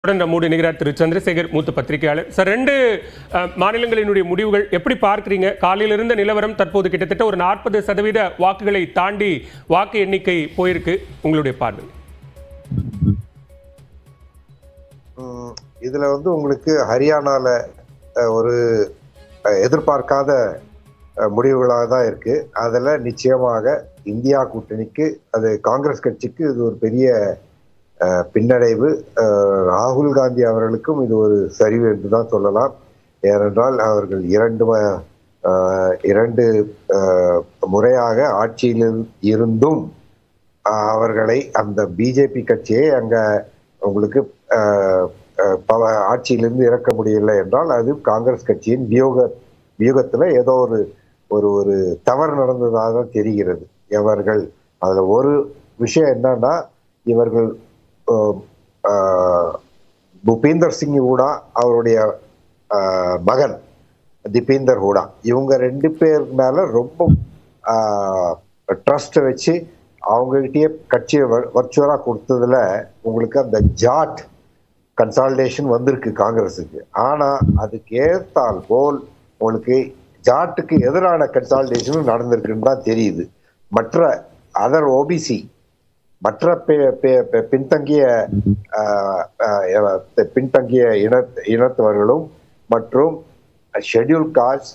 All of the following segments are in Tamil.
உடன் நம்மோடு இணைகிறார் திரு சந்திரசேகர் மூத்த பத்திரிகையாளர் சார் ரெண்டு அஹ், மாநிலங்களினுடைய முடிவுகள் எப்படி பார்க்குறீங்க காலையில் இருந்த நிலவரம் தற்போது கிட்டத்தட்ட ஒரு நாற்பது சதவீத வாக்குகளை தாண்டி வாக்கு எண்ணிக்கை போயிருக்கு உங்களுடைய பார்வை உம், இதுல வந்து உங்களுக்கு ஹரியானால அஹ், ஒரு அஹ், எதிர்பார்க்காத அஹ், முடிவுகளாக தான் இருக்கு அதுல நிச்சயமாக இந்தியா கூட்டணிக்கு அது காங்கிரஸ் கட்சிக்கு இது ஒரு பெரிய அஹ், பின்னடைவு அஹ், ராகுல் காந்தி அவர்களுக்கும் இது ஒரு சரிவு என்று தான் சொல்லலாம் ஏனென்றால் அவர்கள் இரண்டு ம- அஹ், இரண்டு அஹ், முறையாக ஆட்சியில் இருந்தும் அஹ், அவர்களை அந்த பிஜேபி கட்சியை அங்க உங்களுக்கு அஹ், அஹ், பவ- ஆட்சியிலிருந்து இறக்க முடியல என்றால் அது காங்கிரஸ் கட்சியின் வியூக வியூகத்துல ஏதோ ஒரு ஒரு ஒரு தவறு நடந்ததாக தான் தெரிகிறது இவர்கள் அதுல ஒரு விஷயம் என்னன்னா இவர்கள் அஹ், அஹ், பூபீந்தர் சிங் ஹூடா அவருடைய அஹ், மகன் தீபேந்தர் ஹூடா இவங்க ரெண்டு பேர் மேல ரொம்ப ட்ரஸ்ட் வச்சு அவங்ககிட்டயே கட்சியை வர்ச்சுவலா கொடுத்ததுல உங்களுக்கு அந்த ஜாட் கன்சால்டேஷன் வந்திருக்கு காங்கிரஸுக்கு ஆனா அதுக்கு ஏற்றால் போல் உங்களுக்கு ஜாட்டுக்கு எதிரான கன்சால்டேஷனும் நடந்திருக்குன்னு தான் தெரியுது மற்ற அதர் ஓபிசி மற்ற பி- பி- பி- பின்தங்கிய ஆஹ், ஆஹ், பின்தங்கிய இன இனத்தவர்களும் மற்றும் ஷெட்யூல் காஸ்ட்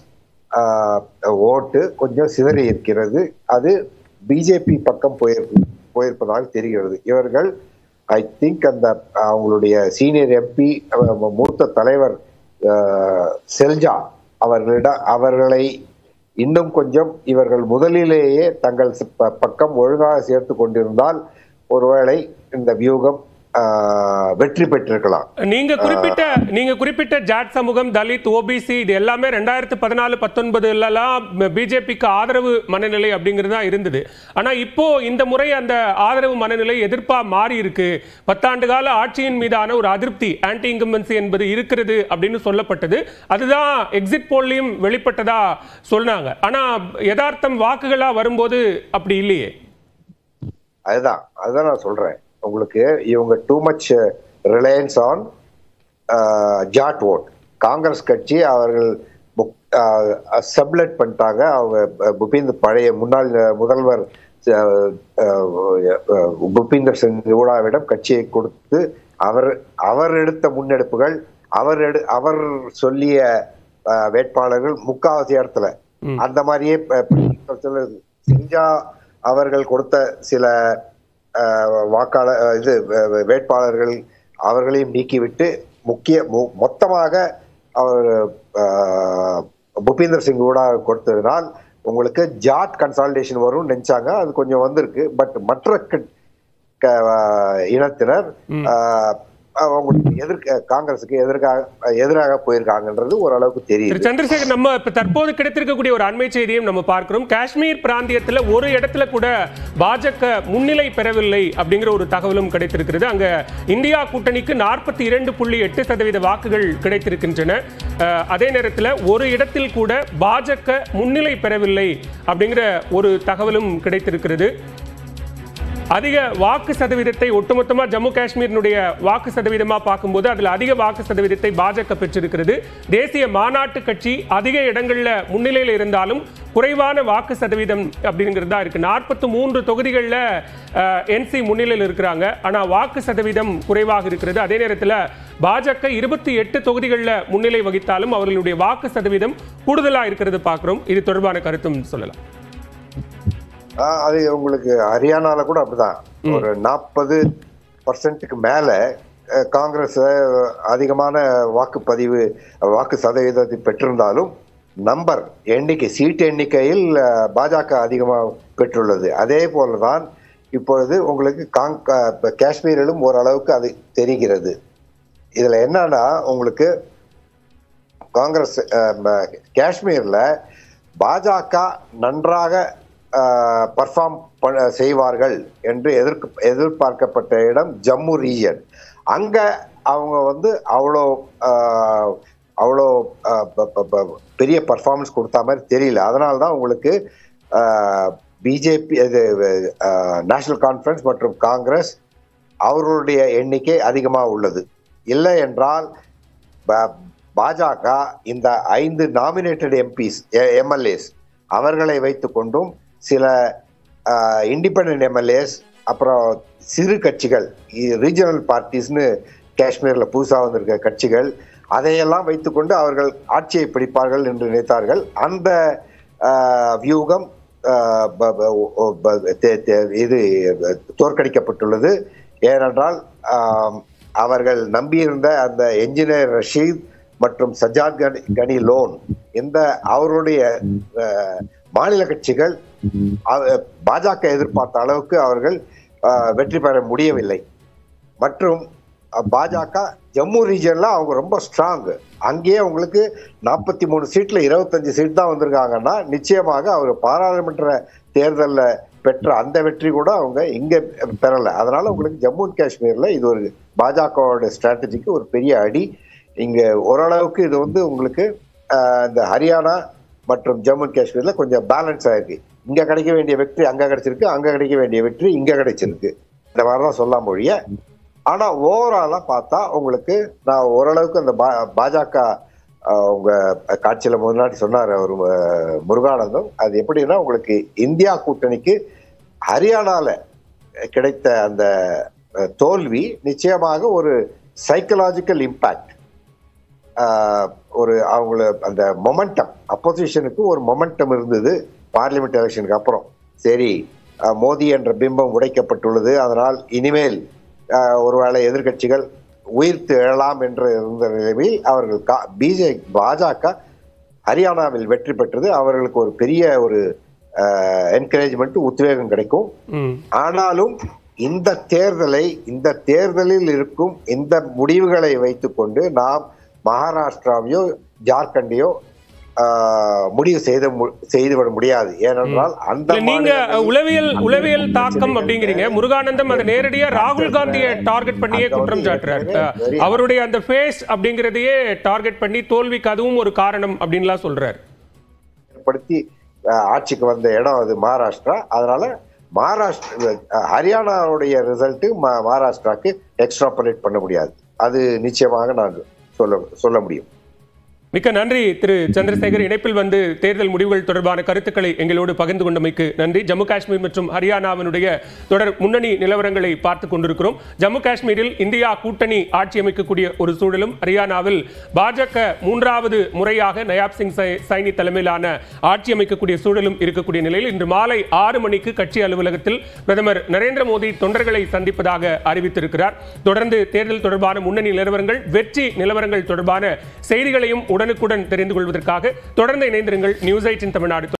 ஓட்டு கொஞ்சம் சிதறி இருக்கிறது அது பிஜேபி பக்கம் போயிருக்கு போயிருப்பதாக தெரிகிறது இவர்கள் ஐ திங்க் அந்த அவங்களுடைய சீனியர் எம்பி மூத்த தலைவர் ஆஹ், செல்ஜா அவர்களிடம் அவர்களை இன்னும் கொஞ்சம் இவர்கள் முதலிலேயே தங்கள் ச- ப- பக்கம் ஒழுங்காக சேர்த்து கொண்டிருந்தால் ஒருவேளை இந்த வியூகம் ஆஹ், வெற்றி பெற்றிருக்கலாம் நீங்க குறிப்பிட்ட நீங்க குறிப்பிட்ட ஜாட் சமூகம் தலித் ஓபிசி இது எல்லாமே ரெண்டாயிரத்து பதினாலு பத்தொன்பதுலாம் பிஜேபிக்கு ஆதரவு மனநிலை அப்படிங்கிறது தான் இருந்தது ஆனா இப்போ இந்த முறை அந்த ஆதரவு மனநிலை எதிர்ப்பா மாறி இருக்கு பத்தாண்டு கால ஆட்சியின் மீதான ஒரு அதிருப்தி ஆன்டி இன்கம்பன்சி என்பது இருக்கிறது அப்படின்னு சொல்லப்பட்டது அதுதான் எக்ஸிட் போல்லையும் வெளிப்பட்டதா சொன்னாங்க ஆனா யதார்த்தம் வாக்குகளா வரும்போது அப்படி இல்லையே அதுதான் அதுதான் நான் சொல்றேன் உங்களுக்கு இவங்க too much reliance on Jat vote Congress கட்சி அவர்கள் சப்லெட் பண்ணிட்டாங்க அவங்க அஹ், புபீந்தர் பழைய முன்னாள் முதல்வர் அஹ், அஹ், புபீந்தர் சிங் ஹூடாவிடம் கட்சியை கொடுத்து அவர் அவர் எடுத்த முன்னெடுப்புகள் அவர் எடு அவர் சொல்லிய அஹ், வேட்பாளர்கள் முக்காவாசி இடத்துல ம். அந்த மாதிரியே ப- சில செஞ்சா அவர்கள் கொடுத்த சில அஹ், வாக்காளர் அஹ், இது அஹ், வேட்பாளர்கள் அவர்களையும் நீக்கிவிட்டு முக்கிய மொ- மொத்தமாக அவர் அஹ், புபீந்தர் சிங் கூட கொடுத்ததினால் உங்களுக்கு ஜாட் கன்சால்டேஷன் வரும்னு நினைச்சாங்க அது கொஞ்சம் வந்திருக்கு பட் மற்ற க- க- அஹ், இனத்தினர் ம். அஹ், அவங்களுக்கு எதிர்க்க காங்கிரஸுக்கு எதிர்க்காக எதிராக போயிருக்காங்கன்றது ஓரளவுக்கு திரு தெரியுது சந்திரசேகர் நம்ம இப்ப தற்போது கிடைத்திருக்கக்கூடிய ஒரு அண்மை செய்தியும் நம்ம பார்க்கிறோம் காஷ்மீர் பிராந்தியத்துல ஒரு இடத்துல கூட பாஜக முன்னிலை பெறவில்லை அப்படிங்கிற ஒரு தகவலும் கிடைத்திருக்கிறது அங்க இந்தியா கூட்டணிக்கு நாற்பத்தி இரண்டு புள்ளி எட்டு சதவீத வாக்குகள் கிடைத்திருக்கின்றன அஹ், அதே நேரத்தில் ஒரு இடத்தில் கூட பாஜக முன்னிலை பெறவில்லை அப்படிங்கிற ஒரு தகவலும் கிடைத்திருக்கிறது அதிக வாக்கு சதவீதத்தை ஒட்டுமொத்தமா ஜம்மு காஷ்மீரினுடைய வாக்கு சதவீதமா பார்க்கும்போது அதுல அதிக வாக்கு சதவீதத்தை பாஜக பெற்றிருக்கிறது தேசிய மாநாட்டு கட்சி அதிக இடங்கள்ல முன்னிலையில் இருந்தாலும் குறைவான வாக்கு சதவீதம் அப்படிங்கிறது தான் இருக்கு நாற்பத்தி மூன்று தொகுதிகளில் என்சி முன்னிலையில் இருக்கிறாங்க ஆனா வாக்கு சதவீதம் குறைவாக இருக்கிறது அதே நேரத்தில் பாஜக இருபத்தி எட்டு தொகுதிகளில் முன்னிலை வகித்தாலும் அவர்களுடைய வாக்கு சதவீதம் கூடுதலா இருக்கிறது பார்க்கிறோம் இது தொடர்பான கருத்தும் சொல்லலாம் ஆஹ் அது உங்களுக்கு ஹரியானால கூட அப்படிதான் ஒரு நாற்பது பர்சன்ட்டுக்கு மேல அஹ், காங்கிரஸ் அஹ், அதிகமான வாக்குப்பதிவு வாக்கு சதவீதத்தை பெற்றிருந்தாலும் நம்பர் எண்ணிக்கை சீட்டு எண்ணிக்கையில் அஹ், பாஜக அதிகமாக பெற்றுள்ளது அதே போலதான் இப்பொழுது உங்களுக்கு காங் க- இப்ப காஷ்மீரிலும் ஓரளவுக்கு அது தெரிகிறது இதுல என்னன்னா உங்களுக்கு காங்கிரஸ் அஹ், ம- காஷ்மீர்ல பாஜக நன்றாக பர்ஃபார்ம் செய்வார்கள் என்று எதிர்க்க எதிர்பார்க்கப்பட்ட இடம் ஜம்மு ரீஜன் அங்க அவங்க வந்து அவ்வளோ அஹ், அவ்வளோ அஹ், ப- ப- ப- பெரிய பர்ஃபார்மன்ஸ் கொடுத்த மாதிரி தெரியல அதனால தான் உங்களுக்கு பிஜேபி இது நேஷனல் கான்ஃபரன்ஸ் மற்றும் காங்கிரஸ் அவர்களுடைய எண்ணிக்கை அதிகமாக உள்ளது இல்லை என்றால் ப- பாஜக இந்த ஐந்து நாமினேட்டட் எம்பிஸ் எம்எல்ஏஸ் அவர்களை வைத்துக்கொண்டும் சில இண்டிபெண்டன்ட் எம்எல்ஏஸ் அப்புறம் சிறு கட்சிகள் ரீஜனல் பார்ட்டிஸ்னு காஷ்மீரில் புதுசாக வந்திருக்க கட்சிகள் அதையெல்லாம் வைத்துக்கொண்டு அவர்கள் ஆட்சியை பிடிப்பார்கள் என்று நினைத்தார்கள் அந்த ஆஹ், வியூகம் ஆஹ், ப- ப- ஒ- ப- தே- தே- இது தோற்கடிக்கப்பட்டுள்ளது ஏனென்றால் ஆம், அவர்கள் நம்பியிருந்த அந்த என்ஜினியர் ரஷீத் மற்றும் சஜாத் கனி கனி லோன் இந்த அவருடைய ஆஹ், மாநில கட்சிகள் அவ- பாஜக எதிர்பார்த்த அளவுக்கு அவர்கள் ஆஹ், வெற்றி பெற முடியவில்லை மற்றும் அஹ், பாஜக ஜம்மு ரீஜன்ல அவங்க ரொம்ப ஸ்ட்ராங் அங்கேயே அவங்களுக்கு நாற்பத்தி மூணு சீட்ல இருபத்தஞ்சு சீட் தான் வந்திருக்காங்கன்னா நிச்சயமாக அவர் பாராளுமன்ற தேர்தல்ல பெற்ற அந்த வெற்றி கூட அவங்க இங்க பெறல அதனால உங்களுக்கு ஜம்மு அண்ட் காஷ்மீர்ல இது ஒரு பாஜகவோட ஸ்ட்ராட்டஜிக்கு ஒரு பெரிய அடி இங்க ஓரளவுக்கு இது வந்து உங்களுக்கு ஆஹ், இந்த ஹரியானா மற்றும் ஜம்மு அண்ட் காஷ்மீர்ல கொஞ்சம் பேலன்ஸ் ஆயிருக்கு இங்க கிடைக்க வேண்டிய வெற்றி அங்க கிடைச்சிருக்கு அங்க கிடைக்க வேண்டிய வெற்றி இங்க கிடைச்சிருக்கு இந்த மாதிரிதான் சொல்லலாம் மொழிய ஆனா ஓவராலா பார்த்தா உங்களுக்கு நான் ஓரளவுக்கு அந்த பா- பாஜக ஆஹ், உங்க காட்சியில முன்னாடி சொன்னார் அவர் ஆஹ், முருகானந்தம் அது எப்படின்னா உங்களுக்கு இந்தியா கூட்டணிக்கு ஹரியானால கிடைத்த அந்த அஹ், தோல்வி நிச்சயமாக ஒரு சைக்கலாஜிக்கல் இம்பாக்ட் ஒரு அவங்கள அந்த மொமெண்டம் அப்போசிஷனுக்கு ஒரு மொமெண்டம் இருந்தது பார்லிமெண்ட் எலெக்ஷனுக்கு அப்புறம் சரி அஹ், மோடி என்ற பிம்பம் உடைக்கப்பட்டுள்ளது அதனால் இனிமேல் அஹ், ஒருவேளை எதிர்க்கட்சிகள் உயிர்த்து எழலாம் என்று இருந்த நிலையில் அவர்கள் பிஜே பாஜக ஹரியானாவில் வெற்றி பெற்றது அவர்களுக்கு ஒரு பெரிய ஒரு என்கரேஜ்மெண்ட் உத்வேகம் கிடைக்கும் ம் ஆனாலும் இந்த தேர்தலை இந்த தேர்தலில் இருக்கும் இந்த முடிவுகளை வைத்துக்கொண்டு நாம் மகாராஷ்டிராவையோ ஜார்க்கண்டையோ ஆஹ், முடிவு செய்து மு- செய்துவிட முடியாது ஏனென்றால் அந்த இல்ல, நீங்க மாநிலங்களில் உளவியல் உளவியல் தாக்கம் அப்படிங்கிறீங்க முருகானந்தம் அதை நேரடியா ராகுல் காந்தியை டார்கெட் பண்ணியே அங்க குற்றம் வந்து சாட்டுறாரு ஏற்கனவே very- அவருடைய அந்த ஃபேஸ் அப்படிங்கிறதையே டார்கெட் பண்ணி தோல்விக்கு அதுவும் ஒரு காரணம் அப்படின்லாம் சொல்றாரு ஏற்படுத்தி ஆஹ், ஆட்சிக்கு வந்த இடம் அது மகாராஷ்டிரா அதனால மகாராஷ்டிரா அஹ், ஹரியானாவுடைய ரிசல்ட் மகாராஷ்டிராக்கு எக்ஸ்ட்ராபரேட் பண்ண முடியாது அது நிச்சயமாக நான் சொல்ல சொல்ல முடியும் மிக்க நன்றி திரு சந்திரசேகர் இணைப்பில் வந்து தேர்தல் முடிவுகள் தொடர்பான கருத்துக்களை எங்களோடு பகிர்ந்து கொண்டமைக்கு நன்றி ஜம்மு காஷ்மீர் மற்றும் ஹரியானாவினுடைய தொடர் முன்னணி நிலவரங்களை பார்த்து கொண்டிருக்கிறோம் ஜம்மு காஷ்மீரில் இந்தியா கூட்டணி ஆட்சி அமைக்கக்கூடிய ஒரு சூழலும் ஹரியானாவில் பாஜக மூன்றாவது முறையாக நயாப் சிங் சை- சைனி தலைமையிலான ஆட்சி அமைக்கக்கூடிய சூழலும் இருக்கக்கூடிய நிலையில் இன்று மாலை ஆறு மணிக்கு கட்சி அலுவலகத்தில் பிரதமர் நரேந்திர மோடி தொண்டர்களை சந்திப்பதாக அறிவித்திருக்கிறார் தொடர்ந்து தேர்தல் தொடர்பான முன்னணி நிலவரங்கள் வெற்றி நிலவரங்கள் தொடர்பான செய்திகளையும் உடனுக்குடன் தெரிந்து கொள்வதற்காக தொடர்ந்து இணைந்திருங்கள் நியூஸ் எயிட்டின் தமிழ்நாடு